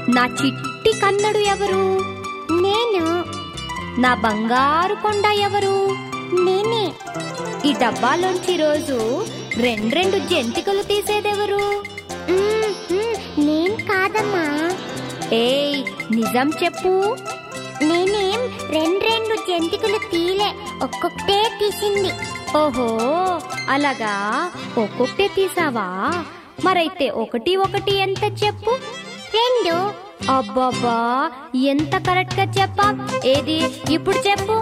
నా చిట్టి కన్నడు ఎవరు నేను నా బంగారు కొండ ఎవరు నేనే ఈ డబ్బాలోంచి రోజు రెండ్రెండు జంతికలు తీసేదెవరు మ్మ్, మ్మ్, నేను కాదమ్మా ఏయ్ నిజం చెప్పు నేనేం రెండు రెండు జంతికలు తీలే ఒక్కొక్కటే తీసింది ఓహో అలాగా ఒక్కొక్కటే తీసావా మరైతే ఒకటి ఒకటి ఎంత చెప్పు రెండు అబ్బాబా ఎంత కరెక్ట్ గా చెప్పా ఏది ఇప్పుడు చెప్పు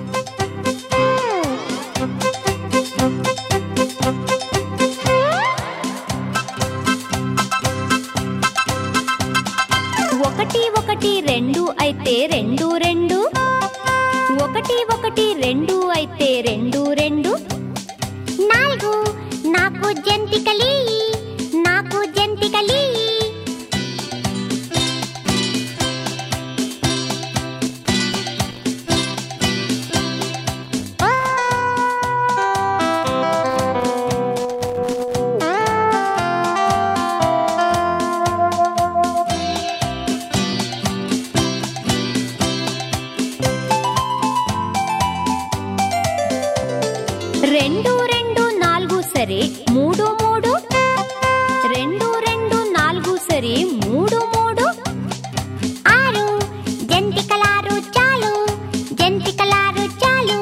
ఒకటి ఒకటి రెండు అయితే రెండు రెండు ఒకటి ఒకటి రెండు అయితే రెండు రెండు నాలుగు నాకు జంతికలి నాకు జంతికలి రెండు రెండు నాలుగు సరే మూడు మూడు రెండు రెండు నాలుగు సరే మూడు మూడు ఆరు జంతికలారు చాలు జంతికలారు చాలు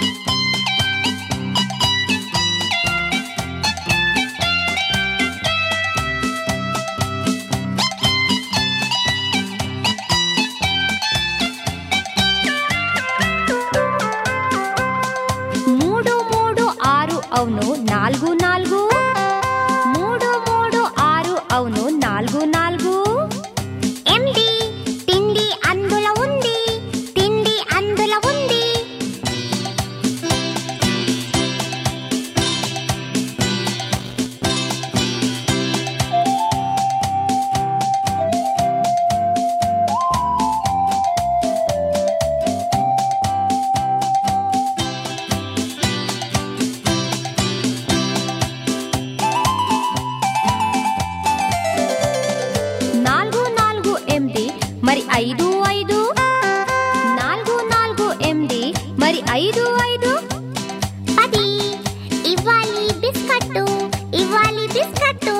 మూడు మూడు ఆరు అవును నాలుగు నాలుగు మూడు మూడు ఆరు అవును నాలుగు నాలుగు ఎండి తిండి అందులో ఉంది తిండి అందులో ఉంది నాలుగు నాలుగు ఎనిమిది మరి ఐదు ఐదు నాలుగు నాలుగు ఎనిమిది మరి ఐదు ఐదు పది ఇవ్వాలి బిస్కట్టు ఇవ్వాలి బిస్కట్టు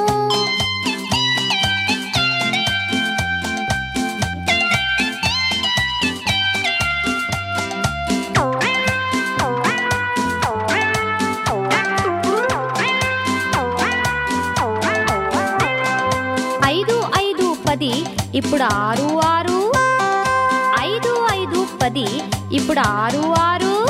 ఐదు ఐదు పది ఇప్పుడు ఆరు ఆరు ఐదు ఐదు పది ఇప్పుడు ఆరు ఆరు